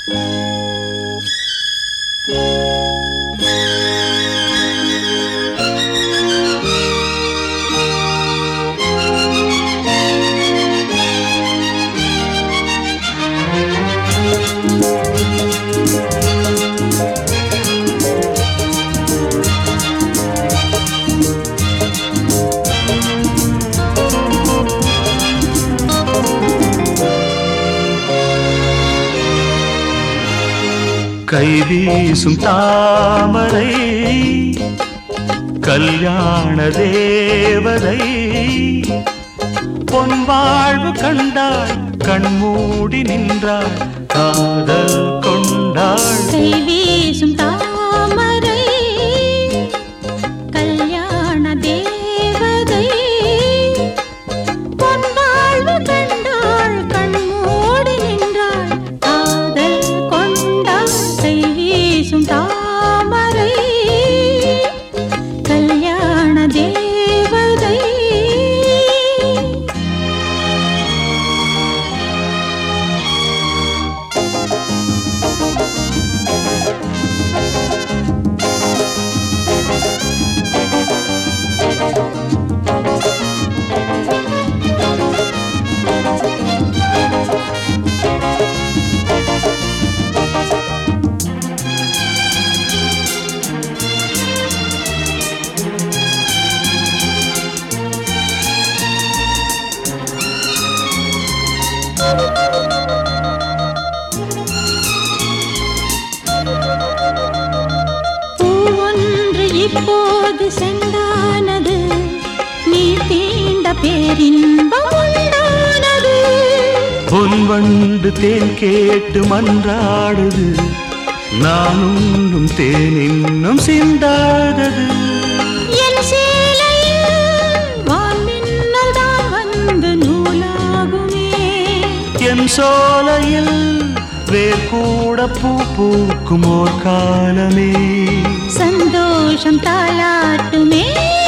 கை வீசும் தாமரை கல்யாண தேவதை பொன் வாழ்வு கண்டாள் கண்மூடி நின்றாள் காதல் கொண்டாள் கை வீசும் தாமரை கல்யாண தேவதை பொன் வாழ்வு கண்டாள் கண்மூடி நின்றாள் காதல் கொண்டாள் கை வீசும் தாமரை கல்யாண தேவதை பூவொன்று இப்போது சென்றானது நீ தீண்ட பேரின்பம் உண்டானது பொன் வண்டு தேன் கேட்டு மன்றாடுது நான் உண்ணும் தேன் இன்னும் சிந்தாதது என் சேலையில் வான்மின்னல் தான் வந்து நூலாகுமே என் சோலையில் வேர் கூட பூ பூக்கும் ஓர் காலமே சந்தோஷம் தாளாட்டுமே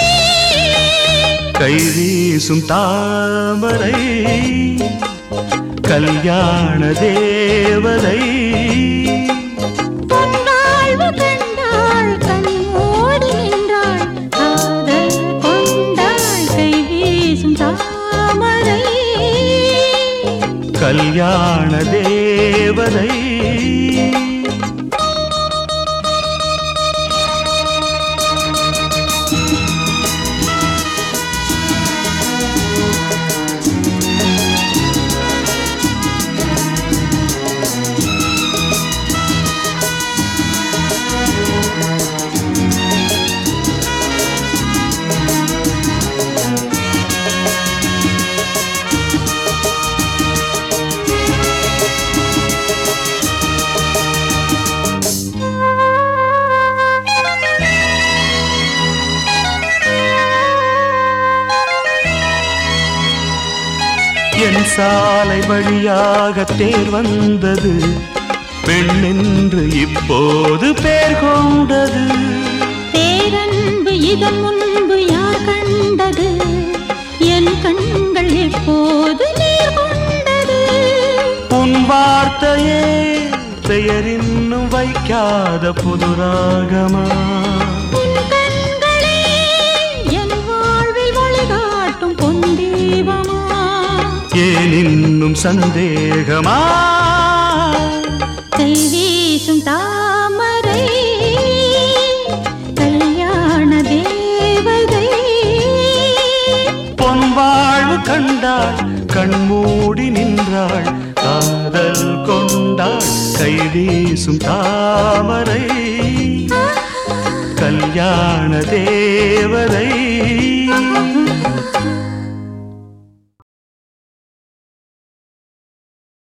கை வீசும் தாமரை கல்யாண தேவதை பொன்னாழ்வு கண்டாள் கண்ணோடி நின்றாள் காதல் கொண்டாள் கை வீசும் தாமரை கல்யாண தேவதை என் சாலை வழியாக தேர் வந்தது பெண் என்று இப்போது பேர் கொண்டது பேரன்பு இதன் முன்பு யார் கண்டது என் கண்கள் எப்போது நீர் கொண்டது உன் வார்த்தையே பெயர் இன்னும் வைக்காத புது ராகமா உன் கண்களே என் வாழ்வில் வழிகாட்டும் பொன் தீபமா ஏன் இன்னும் சந்தேகமா கை வீசும் தாமரை கல்யாண தேவதை பொன் வாழ்வு கண்டாள் கண்மூடி நின்றாள் காதல் கொண்டாள் கை வீசும் தாமரை கல்யாண தேவதை